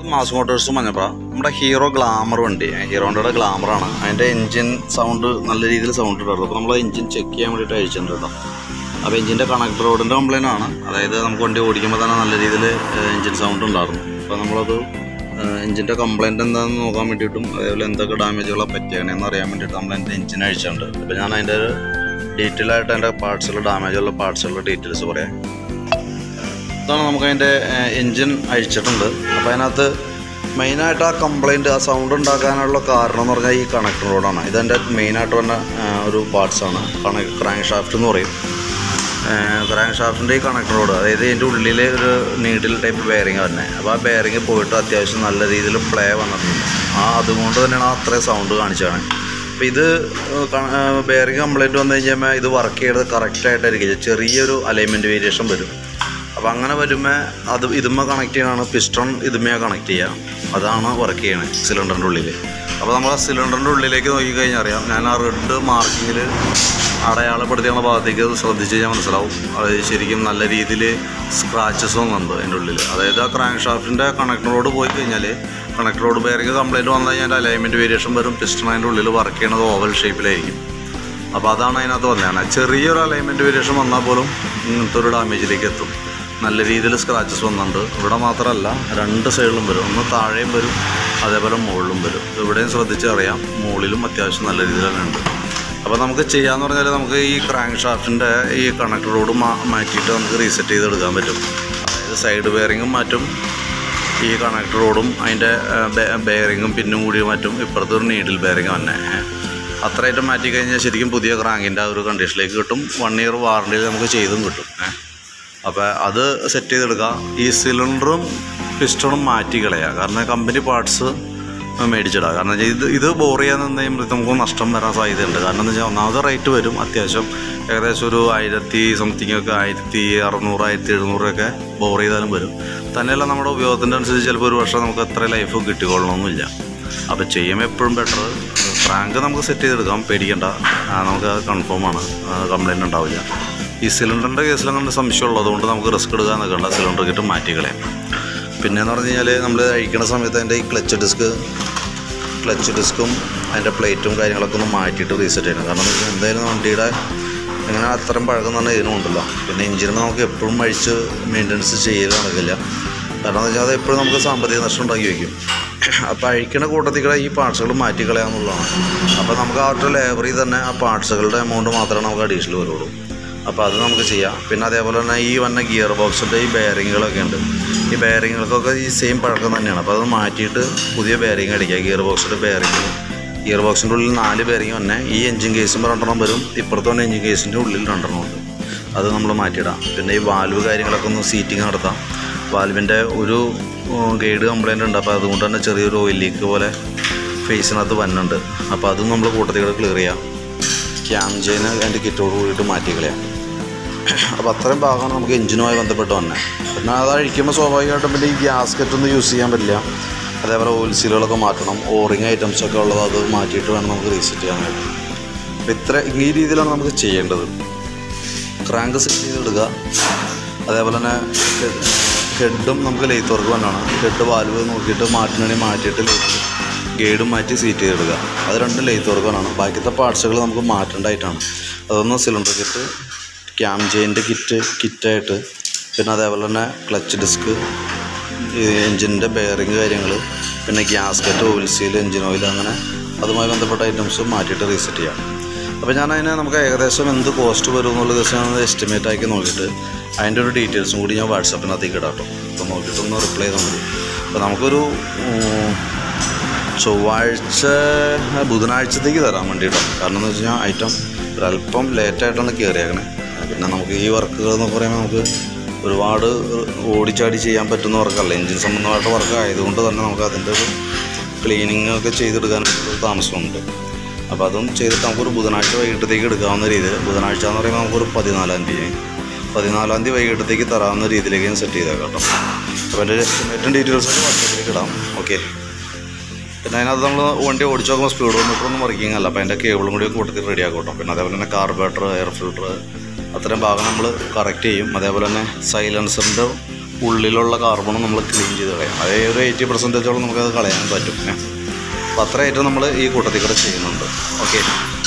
Mass Motors Manjapra നമ്മുടെ hero glamour വണ്ടി ഹീറോൻ്റെ ഗ്ലാമറാണ് അതിൻ്റെ എൻജിൻ സൗണ്ട് നല്ല രീതിയിൽ സൗണ്ട് ഉണ്ടായിരുന്നു അപ്പോൾ നമ്മൾ എൻജിൻ ചെക്ക് ചെയ്യാൻ വേണ്ടിയിട്ട് അയച്ചിട്ടുണ്ട് കേട്ടോ അപ്പോൾ എഞ്ചിൻ്റെ കണക്ടർ റോഡിൻ്റെ കംപ്ലൈൻ്റ് ആണ് അതായത് നമുക്ക് വണ്ടി ഓടിക്കുമ്പോൾ തന്നെ നല്ല രീതിയിൽ എൻജിൻ സൗണ്ട് ഉണ്ടായിരുന്നു അപ്പോൾ നമ്മളത് എഞ്ചിൻ്റെ കംപ്ലൈൻറ്റ് എന്താണെന്ന് നോക്കാൻ വേണ്ടിയിട്ടും അതേപോലെ എന്തൊക്കെ ഡാമേജുകളെ പറ്റിയാണെന്ന് അറിയാൻ വേണ്ടിയിട്ട് നമ്മൾ എൻ്റെ എഞ്ചിൻ അഴിച്ചിട്ടുണ്ട് അപ്പോൾ ഞാൻ അതിൻ്റെ ഒരു ഡീറ്റെയിൽ ആയിട്ട് അതിൻ്റെ പാർട്സുകൾ ഡാമേജുള്ള പാർട്സുകളുടെ ഡീറ്റെയിൽസ് പറയാം ഇതാണ് നമുക്ക് അതിൻ്റെ എൻജിൻ അഴിച്ചിട്ടുണ്ട് അപ്പോൾ അതിനകത്ത് മെയിനായിട്ട് ആ കംപ്ലൈൻറ്റ് ആ സൗണ്ട് ഉണ്ടാക്കാനുള്ള കാരണം എന്ന് പറഞ്ഞാൽ ഈ കണക്ടർ റോഡാണ് ഇതെൻ്റെ മെയിനായിട്ട് വന്ന ആ, ഒരു പാർട്സാണ് ക്രാങ്ക് ഷാഫ്റ്റ് എന്ന് പറയും ക്രാങ്ക് ഷാഫ്റ്റിൻ്റെ ഈ കണക്ടർ റോഡ് അതായത് ഇതിൻ്റെ ഉള്ളിൽ ഒരു നീഡിൽ ടൈപ്പ് ബെയറിങ് തന്നെ അപ്പോൾ ആ ബെയറിങ് പോയിട്ട് അത്യാവശ്യം നല്ല രീതിയിൽ പ്ലേ വന്നിട്ടുണ്ട് ആ അതുകൊണ്ട് തന്നെയാണ് ആ അത്രയും സൗണ്ട് കാണിച്ചതാണ് അപ്പോൾ ഇത് ബെയറിങ് കംപ്ലൈൻറ്റ് വന്നു കഴിഞ്ഞാൽ ഇത് വർക്ക് ചെയ്തത് കറക്റ്റായിട്ടായിരിക്കും ചെറിയൊരു അലൈൻമെൻറ്റ് വേരിയേഷൻ വരും അപ്പോൾ അങ്ങനെ വരുമ്പോൾ അത് ഇതുമ്മ കണക്ട് ചെയ്യണതാണ് പിസ്റ്റൺ ഇതുമ്മ കണക്ട് ചെയ്യുക അതാണ് വർക്ക് ചെയ്യണത് സിലിണ്ടറിൻ്റെ ഉള്ളിൽ അപ്പോൾ നമ്മൾ ആ സിലിണ്ടറിൻ്റെ ഉള്ളിലേക്ക് നോക്കിക്കഴിഞ്ഞാൽ അറിയാം ഞാൻ ആ റെഡ് മാർക്കിങ്ങിൽ അടയാളപ്പെടുത്തിയുള്ള ഭാഗത്തേക്ക് അത് ശ്രദ്ധിച്ച് കഴിഞ്ഞാൽ മനസ്സിലാവും അത് ശരിക്കും നല്ല രീതിയിൽ സ്ക്രാച്ചസ് വന്നുണ്ട് അതിൻ്റെ ഉള്ളിൽ അതായത് ആ ക്രാങ്ക് ഷാഫ്റ്റിൻ്റെ കണക്ടറോട് പോയി കഴിഞ്ഞാൽ കണക്ടറോട് ബെയറിങ് കംപ്ലൈൻറ്റ് വന്നു കഴിഞ്ഞാൽ അലൈൻമെൻറ്റ് വേരിയേഷൻ വരും പിസ്റ്റൺ അതിൻ്റെ ഉള്ളിൽ വർക്ക് ചെയ്യണത് ഓവൽ ഷേപ്പിലായിരിക്കും അപ്പോൾ അതാണ് അതിനകത്ത് വന്നതാണ് ചെറിയൊരു അലൈൻമെൻറ്റ് വേരിയേഷൻ വന്നാൽ പോലും ഇങ്ങനത്തെ ഒരു ഡാമേജിലേക്ക് എത്തും നല്ല രീതിയിൽ സ്ക്രാച്ചസ് വന്നിട്ടുണ്ട് ഇവിടെ മാത്രമല്ല രണ്ട് സൈഡിലും വരും ഒന്ന് താഴെയും വരും അതേപോലെ മുകളിലും വരും ഇവിടെയും ശ്രദ്ധിച്ച് അറിയാം മുകളിലും അത്യാവശ്യം നല്ല രീതിയിൽ തന്നെ ഉണ്ട് അപ്പോൾ നമുക്ക് ചെയ്യാന്ന് പറഞ്ഞാൽ നമുക്ക് ഈ ക്രാങ്ക് ഷാഫ്റ്റിൻ്റെ ഈ കണക്ടർ റോഡ് മാ മാറ്റിയിട്ട് നമുക്ക് റീസെറ്റ് ചെയ്തെടുക്കാൻ പറ്റും അതായത് സൈഡ് ബെയറിങ്ങും മാറ്റും ഈ കണക്ടർ റോഡും അതിൻ്റെ ബെയറിങ്ങും പിന്നും കൂടി മാറ്റും ഇപ്പുറത്ത് ഒരു നീഡിൽ ബെയറിങ് തന്നെ അത്രയായിട്ട് മാറ്റി കഴിഞ്ഞാൽ ശരിക്കും പുതിയ ക്രാങ്കിൻ്റെ ആ ഒരു കണ്ടീഷനിലേക്ക് കിട്ടും വൺ ഇയർ വാറണ്ടിയിൽ നമുക്ക് ചെയ്തും കിട്ടും ഏഹ് അപ്പോൾ അത് സെറ്റ് ചെയ്തെടുക്കുക ഈ സിലിണ്ടറും പിസ്റ്റണും മാറ്റി കളയുക കാരണം കമ്പനി പാർട്സ് മേടിച്ചിടുക കാരണം വെച്ചാൽ ഇത് ഇത് ബോർ ചെയ്യാൻ നിന്ന് കഴിയുമ്പോൾ നമുക്ക് നഷ്ടം വരാൻ സാധ്യതയുണ്ട് കാരണം എന്ന് വെച്ചാൽ ഒന്നാമത് റേറ്റ് വരും അത്യാവശ്യം ഏകദേശം ഒരു ആയിരത്തി സംതിങ് ഒക്കെ ആയിരത്തി അറുന്നൂറ് ആയിരത്തി എഴുന്നൂറൊക്കെ ബോർ ചെയ്താലും വരും തന്നെയല്ല നമ്മുടെ ഉപയോഗത്തിൻ്റെ അനുസരിച്ച് ചിലപ്പോൾ ഒരു വർഷം നമുക്ക് എത്ര ലൈഫ് കിട്ടിക്കൊള്ളണമെന്നില്ല അപ്പോൾ ചെയ്യുമ്പോൾ എപ്പോഴും ബെറ്റർ ഫ്രാങ്ക് നമുക്ക് സെറ്റ് ചെയ്തെടുക്കാം പേടിക്കണ്ട ആ, നമുക്ക് അത് കൺഫേം ആണ് കംപ്ലൈൻറ്റ് ഉണ്ടാവില്ല ഈ സിലിണ്ടറിൻ്റെ കേസിൽ അങ്ങനെ സംശയം ഉള്ളതുകൊണ്ട് നമുക്ക് റിസ്ക് എടുക്കാൻ നിൽക്കണ്ട സിലിണ്ടർ കിട്ടും മാറ്റി കളയാം പിന്നെന്ന് പറഞ്ഞു കഴിഞ്ഞാൽ നമ്മൾ അഴിക്കുന്ന സമയത്ത് അതിൻ്റെ ഈ ക്ലച്ച് ഡിസ്ക് ക്ലച്ച് ഡിസ്കും അതിൻ്റെ പ്ലേറ്റും കാര്യങ്ങളൊക്കെ ഒന്ന് മാറ്റിയിട്ട് റീസെറ്റ് ചെയ്യണം കാരണം എന്ന് വെച്ചാൽ എന്തായാലും വണ്ടിയുടെ ഇങ്ങനെ അത്രയും പഴക്കം തന്നെ ഇതിനും ഉണ്ടല്ലോ പിന്നെ എഞ്ചിന് നമുക്ക് എപ്പോഴും അഴിച്ച് മെയിൻ്റനൻസ് ചെയ്യൽ നടക്കില്ല കാരണം എന്ന് വെച്ചാൽ അത് എപ്പോഴും നമുക്ക് സാമ്പത്തിക നഷ്ടം ഉണ്ടാക്കി വയ്ക്കും അപ്പോൾ അഴിക്കണ കൂട്ടത്തിൽ കൂടെ ഈ പാർട്സുകൾ മാറ്റി കളയാന്നുള്ളതാണ് അപ്പോൾ നമുക്ക് ആ ഒറ്റ ലേബറിൽ തന്നെ ആ പാർട്സുകളുടെ എമൗണ്ട് മാത്രമേ നമുക്ക് അഡീഷണൽ വരുള്ളൂ അപ്പോൾ അത് നമുക്ക് ചെയ്യാം പിന്നെ അതേപോലെ തന്നെ ഈ വന്ന ഗിയർ ബോക്സിൻ്റെ ഈ ബെയറിങ്ങുകളൊക്കെ ഉണ്ട് ഈ ബെയറിങ്ങുകൾക്കൊക്കെ ഈ സെയിം പഴക്കം തന്നെയാണ് അപ്പോൾ അത് മാറ്റിയിട്ട് പുതിയ ബെയറിങ് അടിക്കുക ഗിയർ ബോക്സിൻ്റെ ബെയറിങ് ഗിയർ ബോക്സിൻ്റെ ഉള്ളിൽ നാല് ബെയറിങ് തന്നെ ഈ എഞ്ചിൻ കേസും രണ്ടെണ്ണം വരും ഇപ്പുറത്ത് തന്നെ എഞ്ചിൻ കേസിൻ്റെ ഉള്ളിൽ രണ്ടെണ്ണം ഉണ്ട് അത് നമ്മൾ മാറ്റിയിടാം പിന്നെ ഈ വാൽവ് കാര്യങ്ങളൊക്കെ ഒന്ന് സീറ്റിംഗ് നടത്താം വാൽവിൻ്റെ ഒരു ഗൈഡ് കംപ്ലൈൻറ്റ് ഉണ്ട് അപ്പോൾ അതുകൊണ്ട് തന്നെ ചെറിയൊരു ഓയിൽ ലീക്ക് പോലെ ഫേസിനകത്ത് വന്നുണ്ട് അപ്പോൾ അതും നമ്മൾ കൂട്ടത്തിൽ ക്ലിയർ ചെയ്യാം ക്യാം ചെയിന് അതിൻ്റെ കിറ്റോട് കൂടിയിട്ട് മാറ്റി കളയാം അപ്പോൾ അത്രയും ഭാഗമാണ് നമുക്ക് എഞ്ചിനുമായി ബന്ധപ്പെട്ട് വന്നത് പിന്നെ അത് അഴിക്കുമ്പോൾ സ്വാഭാവികമായിട്ടും പിന്നെ ഈ ഗ്യാസ്കറ്റ് ഒന്നും യൂസ് ചെയ്യാൻ പറ്റില്ല അതേപോലെ ഓയിൽ സീലുകളൊക്കെ മാറ്റണം ഓറിങ് ഐറ്റംസ് ഒക്കെ ഉള്ളത് അത് മാറ്റിയിട്ട് വേണം നമുക്ക് റീസെറ്റ് ചെയ്യാനായിട്ട് അപ്പോൾ ഇത്ര ഈ രീതിയിലാണ് നമുക്ക് ചെയ്യേണ്ടത് ക്രാങ്ക് സെറ്റ് ചെയ്തെടുക്കുക അതേപോലെ തന്നെ ഹെഡും നമുക്ക് ലെയ്ത്ത് വർക്ക് തന്നെയാണ് ഹെഡ് വാൽവ് നോക്കിയിട്ട് മാറ്റണമെങ്കിൽ മാറ്റിയിട്ട് ലെയ്ത്ത് ഗൈഡും മാറ്റി സീറ്റ് ചെയ്തെടുക്കുക അത് രണ്ടും ലെയ്ത്ത് വർക്ക് തന്നെയാണ് ബാക്കിയത്തെ പാർട്സുകൾ നമുക്ക് മാറ്റേണ്ടതായിട്ടാണ് അതൊന്ന് സിലിണ്ടർ കിറ്റ് ക്യാം ചെയിൻ്റെ കിറ്റ് കിറ്റായിട്ട് പിന്നെ അതേപോലെ തന്നെ ക്ലച്ച് ഡിസ്ക് എഞ്ചിൻ്റെ ബെയറിങ് കാര്യങ്ങൾ പിന്നെ gasket oil seal engine oil അങ്ങനെ അതുമായി ബന്ധപ്പെട്ട ഐറ്റംസ് മാറ്റിയിട്ട് റീസെറ്റ് ചെയ്യാം അപ്പോൾ ഞാൻ അതിനെ നമുക്ക് ഏകദേശം എന്ത് കോസ്റ്റ് വരും എന്നുള്ള ദിവസം ഞാൻ എസ്റ്റിമേറ്റ് ആക്കി നോക്കിയിട്ട് അതിൻ്റെ ഒരു ഡീറ്റെയിൽസും കൂടി ഞാൻ വാട്സപ്പിനകത്തേക്ക് ഇടാം കേട്ടോ അപ്പോൾ നോക്കിയിട്ടൊന്ന് റിപ്ലൈ ചെയ്താൽ മതി അപ്പോൾ നമുക്കൊരു ഉം, ചൊവ്വാഴ്ച ബുധനാഴ്ചത്തേക്ക് തരാൻ വേണ്ടിയിട്ടോ കാരണം എന്ന് വെച്ച് കഴിഞ്ഞാൽ ഐറ്റം ഒരല്പം ലേറ്റായിട്ടാണ് കയറിയേക്കണേ പിന്നെ നമുക്ക് ഈ വർക്കുകൾ എന്ന് പറയുമ്പോൾ നമുക്ക് ഒരുപാട് ഓടിച്ചാടി ചെയ്യാൻ പറ്റുന്ന വർക്കല്ല എഞ്ചിൻ സംബന്ധമായിട്ട് വർക്ക് ആയതുകൊണ്ട് തന്നെ നമുക്ക് അതിൻ്റെ ഒരു ക്ലീനിങ് ഒക്കെ ചെയ്തെടുക്കാനൊരു താമസമുണ്ട് അപ്പോൾ അതും ചെയ്തിട്ട് നമുക്കൊരു ബുധനാഴ്ച വൈകിട്ടത്തേക്ക് എടുക്കാവുന്ന രീതിയിൽ ബുധനാഴ്ച എന്ന് പറയുമ്പോൾ നമുക്കൊരു പതിനാലാം തീയതി പതിനാലാം തീയതി വൈകിട്ടത്തേക്ക് തരാവുന്ന രീതിയിലേക്ക് ഞാൻ സെറ്റ് ചെയ്തേക്കാം കേട്ടോ അപ്പോൾ എൻ്റെ എസ്റ്റിമേറ്റും ഡീറ്റെയിൽസൊക്കെ വാട്സപ്പിലേക്ക് ഇടാം ഓക്കെ പിന്നെ അതിനകത്ത് നമ്മൾ വണ്ടി ഓടിച്ച് നോക്കുമ്പോൾ സ്പീഡ് മീറ്റർ ഒന്നും വർക്കിംഗ് അല്ല അപ്പോൾ അതിൻ്റെ കേബിളും കൂടി കൂട്ടത്തിൽ റെഡി ആക്കും കേട്ടോ പിന്നെ അതേപോലെ തന്നെ കാർബേറ്റർ എയർ ഫിൽട്ടർ അത്രയും ഭാഗം നമ്മൾ കറക്റ്റ് ചെയ്യും അതേപോലെ തന്നെ സൈലൻസറിൻ്റെ ഉള്ളിലുള്ള കാർബണും നമ്മൾ ക്ലീൻ ചെയ്ത് കളയാം അത് ഒരു എയ്റ്റി പെർസെൻറ്റേജോളം നമുക്കത് കളയാൻ പറ്റും ഏ. അപ്പോൾ അത്ര ഐറ്റം നമ്മൾ ഈ കൂട്ടത്തിൽ കൂടെ ചെയ്യുന്നുണ്ട് ഓക്കെ